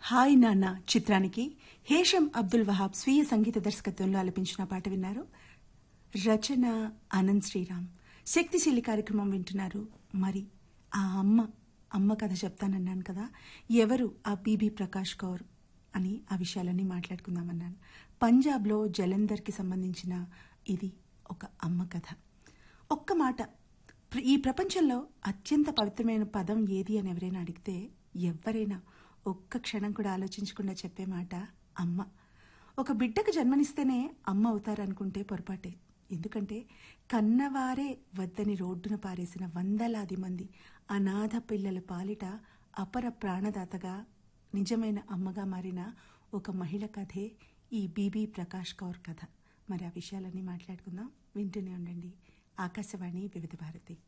hi నాన్న చిత్రానికి హేషం అబ్దుల్ వహాబ్ స్వీయ సంగీత దర్శకత్వంలో ఆలపించిన పాట విన్నారు రచన అనంత్ శ్రీరామ్ శక్తిశీలి కార్యక్రమం వింటున్నారు మరి ఆ అమ్మ అమ్మ కథ చెప్తానన్నాను కదా ఎవరు ఆ బీబీ ప్రకాష్ కౌర్ అని ఆ విషయాలన్నీ మాట్లాడుకుందామన్నాను పంజాబ్లో జలంధర్కి సంబంధించిన ఇది ఒక అమ్మ కథ ఒక్క మాట ప్ర- ఈ ప్రపంచంలో అత్యంత పవిత్రమైన పదం ఏది అని ఎవరైనా అడిగితే ఎవరైనా ఒక్క క్షణం కూడా ఆలోచించకుండా చెప్పే మాట అమ్మ ఒక బిడ్డకు జన్మనిస్తేనే అమ్మ అవుతారనుకుంటే పొరపాటే ఎందుకంటే కన్నవారే వద్దని రోడ్డున పారేసిన వందలాది మంది అనాథ పిల్లల పాలిట అపర ప్రాణదాతగా నిజమైన అమ్మగా మారిన ఒక మహిళ కథే ఈ బీబీ ప్రకాష్ కౌర్ కథ మరి ఆ విషయాలన్నీ మాట్లాడుకుందాం వింటూనే ఉండండి ఆకాశవాణి వివిధ భారతి